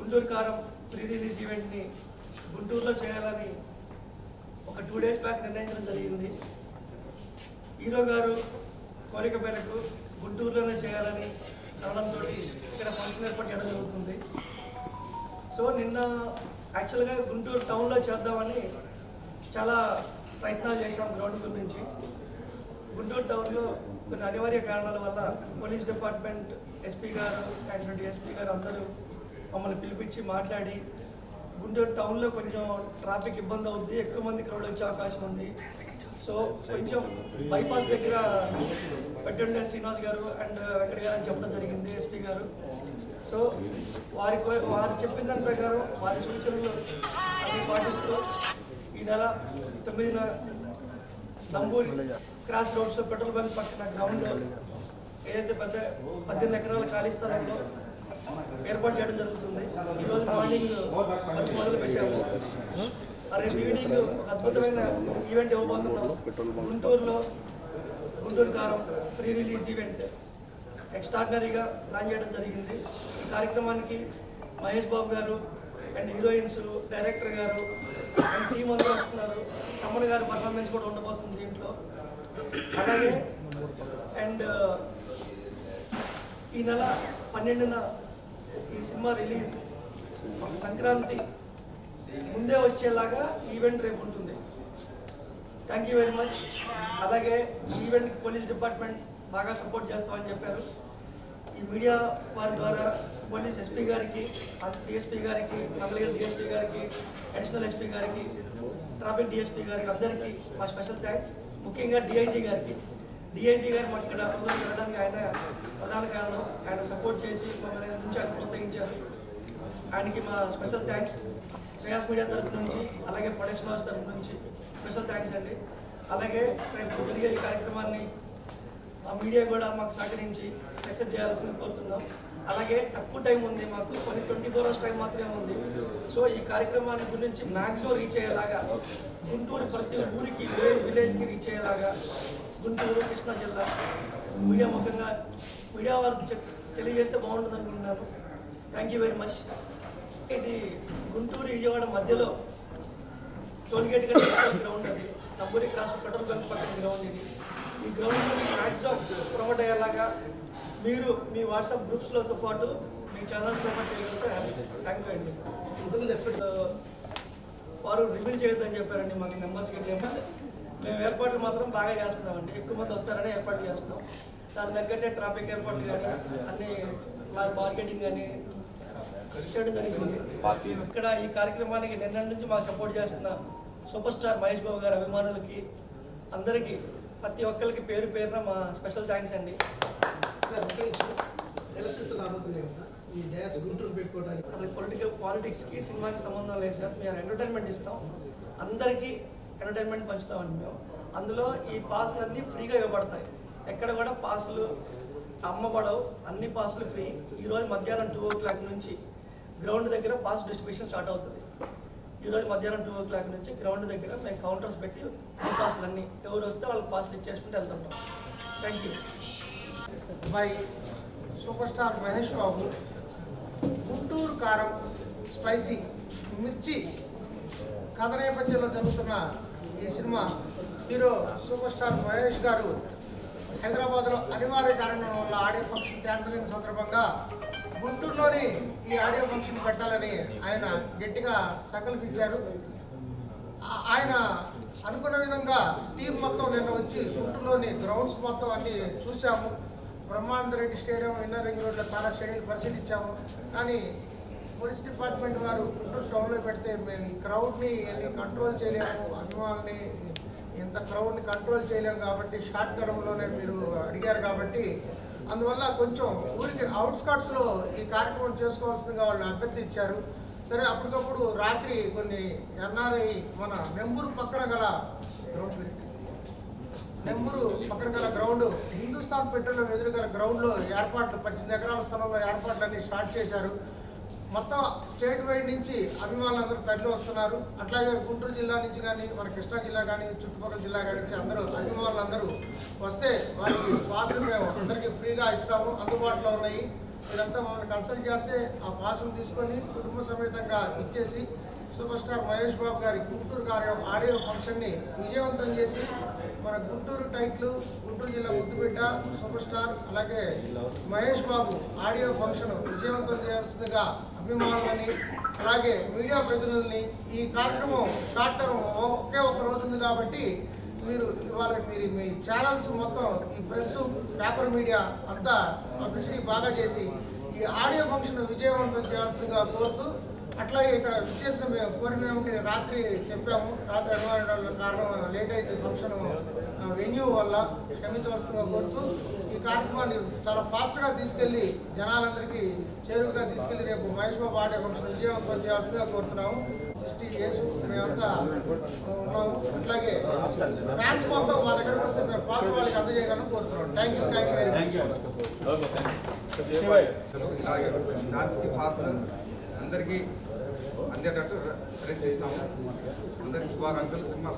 Guntur Kaaram pre release ఈవెంట్ని గుంటూరులో చేయాలని ఒక టూ డేస్ బ్యాక్ నిర్ణయించడం జరిగింది హీరో గారు కోరిక మేరకు గుంటూరులోనే చేయాలని అనడంతో ఇక్కడ ఫంక్షన్ ఏర్పాటు చేయడం జరుగుతుంది సో నిన్న యాక్చువల్గా గుంటూరు టౌన్లో చేద్దామని చాలా ప్రయత్నాలు చేశాం గ్రౌండ్ గురించి గుంటూరు టౌన్లో కొన్ని అనివార్య కారణాల వల్ల పోలీస్ డిపార్ట్మెంట్ ఎస్పీ గారు అండ్ డిఎస్పీ గారు అందరూ మమ్మల్ని పిలిపించి మాట్లాడి గుంటూరు టౌన్లో కొంచెం ట్రాఫిక్ ఇబ్బంది అవుద్ది ఎక్కువ మంది క్రౌడ్ వచ్చే అవకాశం ఉంది సో కొంచెం బైపాస్ దగ్గర పెట్టండి శ్రీనివాస్ గారు అండ్ వెంకట గారు అని చెప్పడం జరిగింది ఎస్పీ గారు సో వారి కో- వారు చెప్పిన దాని ప్రకారం వారి సూచనలు అన్ని పాటిస్తూ ఈ నెల తొమ్మిదిన నంబూరి క్రాస్ రోడ్స్లో పెట్రోల్ బంక్ పక్కన గ్రౌండ్ ఏదైతే పెద్ద పద్దెనిమిది ఎకరాల ఖాళీ స్థలంలో ఏర్పాటు చేయడం జరుగుతుంది ఈరోజు మార్నింగ్ వర్క్ మొదలు పెట్టాము రేపు ఈవినింగ్ ఒక అద్భుతమైన ఈవెంట్ ఇవ్వబోతున్నాం గుంటూరులో Guntur Kaaram pre release event ఎక్స్ట్రాడినరీగా ప్లాన్ చేయడం జరిగింది ఈ కార్యక్రమానికి మహేష్ బాబు గారు అండ్ హీరోయిన్స్ డైరెక్టర్ గారు అండ్ టీం అందరూ వస్తున్నారు తమ్ముడు గారి పర్ఫార్మెన్స్ కూడా ఉండబోతుంది దీంట్లో అలాగే అండ్ ఈ నెల పన్నెండున ఈ సినిమా రిలీజ్ సంక్రాంతి ముందే వచ్చేలాగా ఈవెంట్ రేపు ఉంటుంది థ్యాంక్ యూ వెరీ మచ్ అలాగే ఈ ఈవెంట్ పోలీస్ డిపార్ట్మెంట్ బాగా సపోర్ట్ చేస్తామని చెప్పారు ఈ మీడియా వారి ద్వారా పోలీస్ ఎస్పీ గారికి డిఎస్పీ గారికి మంగళగిరి డిఎస్పీ గారికి అడిషనల్ ఎస్పీ గారికి ట్రాఫిక్ డిఎస్పీ గారికి అందరికీ మా స్పెషల్ థ్యాంక్స్ ముఖ్యంగా డిఐజీ గారికి డిఐజీ గారు మాకు ఇక్కడ ఊరికి వెళ్ళడానికి ఆయన ప్రధాన కారణం ఆయన సపోర్ట్ చేసి మమ్మల్ని నుంచి ఆయన ప్రోత్సహించారు ఆయనకి మా స్పెషల్ థ్యాంక్స్ శ్రేయాస్ మీడియా తరపు నుంచి అలాగే ప్రొడక్షన్ హౌస్ తరపు నుంచి స్పెషల్ థ్యాంక్స్ అండి అలాగే రేపు జరిగే ఈ కార్యక్రమాన్ని ఆ మీడియా కూడా మాకు సహకరించి సక్సెస్ చేయాల్సింది కోరుతున్నాం అలాగే తక్కువ టైం ఉంది మాకు కొన్ని ట్వంటీ ఫోర్ అవర్స్ టైం మాత్రమే ఉంది సో ఈ కార్యక్రమాన్ని గురించి మ్యాక్సిమం రీచ్ అయ్యేలాగా గుంటూరు ప్రతి ఊరికి విలేజ్ విలేజ్కి రీచ్ అయ్యేలాగా గుంటూరు కృష్ణా జిల్లా మీడియా ముఖంగా మీడియా వారికి చెప్ తెలియజేస్తే బాగుంటుంది అనుకుంటున్నాను థ్యాంక్ యూ వెరీ మచ్ ఇది గుంటూరు విజయవాడ మధ్యలో టోల్గేట్ కంటే గ్రౌండ్ అది నంబూరి క్రాస్ పెట్రోల్ బంక్ పక్కన గ్రౌండ్ ఇది ఈ గ్రౌండ్ మ్యాక్సిమం ప్రమోట్ అయ్యేలాగా మీరు మీ వాట్సాప్ గ్రూప్స్లతో పాటు మీ ఛానల్స్లో పాటు చేయగలిగితే థ్యాంక్ యూ అండి ఇంతకుముందు ఎక్స్పెక్ట్ వారు రివీల్ చేయొద్దని చెప్పారండి మాకు మెంబర్స్కి నెంబర్ మేము ఏర్పాట్లు మాత్రం బాగా చేస్తున్నామండి ఎక్కువ మంది వస్తారని ఏర్పాట్లు చేస్తున్నాం దాని తగ్గట్టే ట్రాఫిక్ ఏర్పాట్లు కానీ అన్ని మార్కెటింగ్ కానీ చేయడం జరిగింది ఇక్కడ ఈ కార్యక్రమానికి నిన్న నుంచి మాకు సపోర్ట్ చేస్తున్న సూపర్ స్టార్ మహేష్ బాబు గారి అభిమానులకి అందరికీ ప్రతి ఒక్కరికి పేరు పేరున మా స్పెషల్ థ్యాంక్స్ అండి సార్ ఒక్క నిమిషం. ఎలక్షన్స్ రాబోతున్నాయి కదా ఈ డ్యాస్ గుంటూరు పెట్టుకోవడానికి అసలు పొలిటికల్ పాలిటిక్స్కి సినిమాకి సంబంధం లేదు సార్ మేము ఎంటర్టైన్మెంట్ ఇస్తాం అందరికీ ఎంటర్టైన్మెంట్ పంచుతామండి మేము అందులో ఈ పాసులు అన్నీ ఫ్రీగా ఇవ్వబడతాయి ఎక్కడ కూడా పాసులు అమ్మబడవు అన్ని పాసులు ఫ్రీ ఈరోజు మధ్యాహ్నం టూ ఓ క్లాక్ నుంచి గ్రౌండ్ దగ్గర పాస్ డిస్ట్రిబ్యూషన్ స్టార్ట్ అవుతుంది ఈరోజు మధ్యాహ్నం టూ ఓ క్లాక్ నుంచి గ్రౌండ్ దగ్గర మేము కౌంటర్స్ పెట్టి ఈ పాసులు అన్నీ ఎవరు వస్తే వాళ్ళకి పాసులు ఇచ్చేసుకుంటూ వెళ్తుంటాం thank you bye super star Mahesh Babu Guntur Kaaram spicy మిర్చి కథ నేపథ్యంలో జరుగుతున్న ఈ cinema hero super star Mahesh గారు హైదరాబాద్లో అనివార్య కారణం వల్ల ఆడియో ఫంక్షన్ క్యాన్సిల్ అయిన సందర్భంగా గుంటూరులోని ఈ ఆడియో ఫంక్షన్ పెట్టాలని ఆయన గట్టిగా సంకల్పించారు ఆ- ఆయన అనుకున్న విధంగా టీం మొత్తం నిన్న వచ్చి గుంటూరులోని గ్రౌండ్స్ మొత్తం అన్ని చూసాము Brahmananda Reddy stadium inner ring రోడ్లో చాలా స్టేడియం పరిశీలించాము కానీ పోలీస్ డిపార్ట్మెంట్ వారు గుంటూరు టౌన్లో పెడితే మేము ఈ క్రౌడ్ని ఎన్ని కంట్రోల్ చేయలేము అభిమానుల్ని ఇంత క్రౌడ్ని కంట్రోల్ చేయలేము కాబట్టి షార్ట్ టర్మ్లోనే మీరు అడిగారు కాబట్టి అందువల్ల కొంచెం ఊరికి అవుట్స్కట్స్లో ఈ కార్యక్రమం చేసుకోవాల్సిందిగా వాళ్ళు అభ్యర్థించారు సరే అప్పటికప్పుడు రాత్రి కొన్ని ఎన్ఆర్ఐ మన నెంబూరు పక్కన గల గ్రౌండ్ నెంబూరు పక్కన గల గ్రౌండ్ హిందుస్థాన్ పెట్రోలియం ఎదురు గల గ్రౌండ్లో ఏర్పాట్లు పద్దెనిమిది ఎకరాల స్థలంలో ఏర్పాట్లన్నీ స్టార్ట్ చేశారు మొత్తం స్టేట్ వైడ్ నుంచి అభిమానులందరూ తరలి వస్తున్నారు అట్లాగే గుంటూరు జిల్లా నుంచి కానీ మన కృష్ణా జిల్లా కానీ చుట్టుపక్కల జిల్లా కానీ నుంచి అందరూ అభిమానులందరూ వస్తే వారికి పాసులు మేము అందరికీ ఫ్రీగా ఇస్తాము అందుబాటులో ఉన్నాయి మీరంతా మమ్మల్ని కన్సల్ట్ చేస్తే ఆ పాసులు తీసుకొని కుటుంబ సమేతంగా ఇచ్చేసి సూపర్ స్టార్ మహేష్ బాబు గారి గుంటూరు గారి ఆడియో ఫంక్షన్ని విజయవంతం చేసి మన గుంటూరు టైట్లు గుంటూరు జిల్లా ముద్దుబిడ్డ సూపర్ స్టార్ అలాగే మహేష్ బాబు ఆడియో ఫంక్షన్ విజయవంతం చేయాల్సిందిగా అభిమానులని అలాగే మీడియా ప్రతినిధుల్ని ఈ కార్యక్రమం షార్ట్ టర్మ్ ఒకే ఒక రోజు ఉంది కాబట్టి మీరు ఇవాళ మీరు మీ ఛానల్స్ మొత్తం ఈ ప్రెస్ పేపర్ మీడియా అంతా పబ్లిసిటీ బాగా చేసి ఈ ఆడియో ఫంక్షన్ విజయవంతం చేయాల్సిందిగా కోరుతూ అట్లాగే ఇక్కడ విచ్చేసిన మేము కోరిన మేము రాత్రి చెప్పాము రాత్రి అనుమానాల కారణం లేట్ అయింది ఫంక్షన్ వెన్యూ వల్ల క్షమించవలసిందిగా కోరుతూ ఈ కార్యక్రమాన్ని చాలా ఫాస్ట్గా తీసుకెళ్ళి జనాలందరికీ చేరువుగా తీసుకెళ్ళి రేపు మహేష్ బాబు ఆడియో ఫంక్షన్ విజయవంతం చేయాల్సిందిగా కోరుతున్నాము దృష్టి చేసు మేమంతా ఉన్నాము అట్లాగే ఫ్యాన్స్ మొత్తం మా దగ్గరకు వస్తే మేము పాస్ వాళ్ళకి అందజేయగలను కోరుతున్నాం thank you thank you very much ఇలాగే డాన్స్కి పాసులు అందరికీ అందేటట్టు ప్రయత్నిస్తాము అందరికీ శుభాకాంక్షలు సినిమా